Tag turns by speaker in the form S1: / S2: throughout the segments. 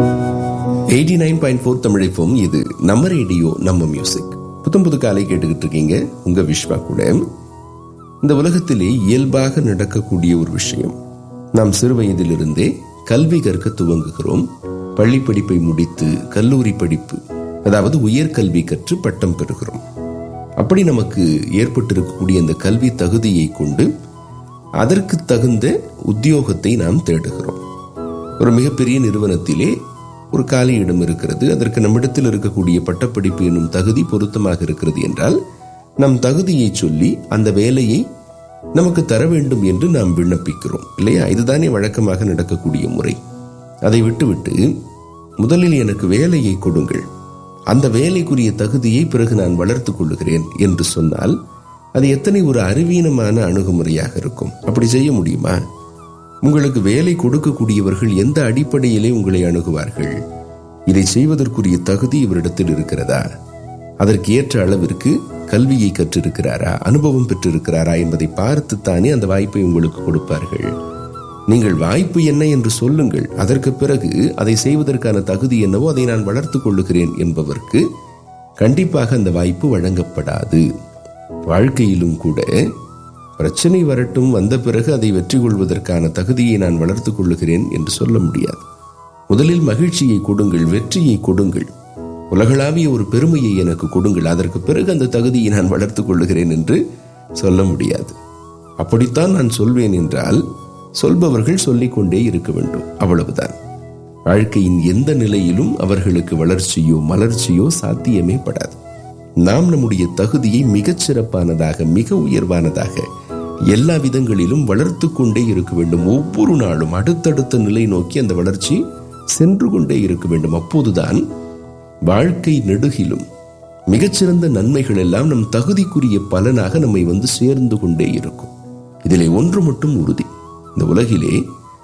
S1: eighty nine point four தமிழைப்போம் இது நம்ம ரேடியோ நம்ம மியூசிக் புத்தம் புது காலை கேட்டுக்கிட்டு இருக்கீங்க உங்க விஸ்வா கூட இந்த உலகத்திலே இயல்பாக நடக்கக்கூடிய ஒரு விஷயம் நாம் சிறு வயதிலிருந்தே கல்வி கற்க துவங்குகிறோம் பள்ளி படிப்பை முடித்து கல்லூரி படிப்பு அதாவது உயர்கல்வி கற்று பட்டம் பெறுகிறோம் அப்படி நமக்கு ஏற்பட்டிருக்கக்கூடிய அந்த கல்வி தகுதியை கொண்டு அதற்கு தகுந்த உத்தியோகத்தை நாம் தேடுகிறோம் ஒரு மிகப்பெரிய நிறுவனத்திலே ஒரு காலி இடம் இருக்கிறது அதற்கு நம்மிடத்தில் இருக்கக்கூடிய பட்டப்படிப்பு என்னும் தகுதி பொருத்தமாக இருக்கிறது என்றால் நம் தகுதியை சொல்லி அந்த வேலையை நமக்கு தர வேண்டும் என்று நாம் விண்ணப்பிக்கிறோம் இல்லையா இதுதானே வழக்கமாக நடக்கக்கூடிய முறை அதை விட்டுவிட்டு முதலில் எனக்கு வேலையை கொடுங்கள் அந்த வேலைக்குரிய தகுதியை பிறகு நான் வளர்த்துக் கொள்ளுகிறேன் என்று சொன்னால் அது எத்தனை ஒரு அறிவீனமான அணுகுமுறையாக இருக்கும் அப்படி செய்ய முடியுமா உங்களுக்கு வேலை கொடுக்கக்கூடியவர்கள் எந்த அடிப்படையிலே உங்களை அணுகுவார்கள் இதை செய்வதற்குரிய தகுதி இவரிடத்தில் இருக்கிறதா அதற்கு ஏற்ற அளவிற்கு கல்வியை கற்றிருக்கிறாரா அனுபவம் பெற்றிருக்கிறாரா என்பதை பார்த்துத்தானே அந்த வாய்ப்பை உங்களுக்கு கொடுப்பார்கள் நீங்கள் வாய்ப்பு என்ன என்று சொல்லுங்கள் அதற்கு பிறகு அதை செய்வதற்கான தகுதி என்னவோ அதை நான் வளர்த்துக் கொள்ளுகிறேன் என்பவர்க்கு கண்டிப்பாக அந்த வாய்ப்பு வழங்கப்படாது வாழ்க்கையிலும் கூட பிரச்சனை வரட்டும் வந்த பிறகு அதை வெற்றி கொள்வதற்கான தகுதியை நான் வளர்த்துக் கொள்ளுகிறேன் என்று சொல்ல முடியாது முதலில் மகிழ்ச்சியை கொடுங்கள் வெற்றியை கொடுங்கள் உலகளாவிய ஒரு பெருமையை எனக்கு கொடுங்கள் அதற்கு பிறகு அந்த தகுதியை நான் வளர்த்துக் கொள்ளுகிறேன் என்று சொல்ல முடியாது அப்படித்தான் நான் சொல்வேன் என்றால் சொல்பவர்கள் சொல்லிக்கொண்டே இருக்க வேண்டும் அவ்வளவுதான் வாழ்க்கையின் எந்த நிலையிலும் அவர்களுக்கு வளர்ச்சியோ மலர்ச்சியோ சாத்தியமே படாது நாம் நம்முடைய தகுதியை மிகச் சிறப்பானதாக மிக உயர்வானதாக எல்லா விதங்களிலும் வளர்த்து கொண்டே இருக்க வேண்டும் ஒவ்வொரு நாளும் அடுத்தடுத்த நிலை நோக்கி அந்த வளர்ச்சி சென்று கொண்டே இருக்க வேண்டும் அப்போதுதான் வாழ்க்கை நெடுகிலும் மிகச்சிறந்த நன்மைகள் எல்லாம் நம் தகுதிக்குரிய பலனாக நம்மை வந்து சேர்ந்து கொண்டே இருக்கும் இதிலே ஒன்று மட்டும் உறுதி இந்த உலகிலே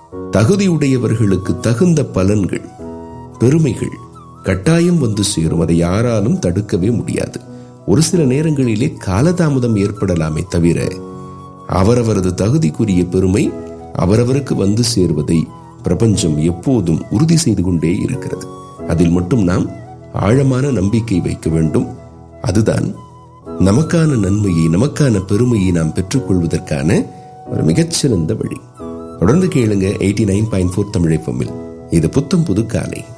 S1: தகுதியுடையவர்களுக்கு தகுந்த பலன்கள் பெருமைகள் கட்டாயம் வந்து சேரும் அதை யாராலும் தடுக்கவே முடியாது ஒரு சில நேரங்களிலே காலதாமதம் ஏற்படலாமே தவிர அவரவரது தகுதிக்குரிய பெருமை அவரவருக்கு வந்து சேர்வதை பிரபஞ்சம் எப்போதும் உறுதி செய்து கொண்டே இருக்கிறது அதில் மட்டும் நாம் ஆழமான நம்பிக்கை வைக்க வேண்டும் அதுதான் நமக்கான நன்மையை நமக்கான பெருமையை நாம் பெற்றுக்கொள்வதற்கான ஒரு மிகச்சிறந்த வழி தொடர்ந்து கேளுங்க எயிட்டி நைன் பாயிண்ட் ஃபோர் தமிழை இது புத்தம் புது காலை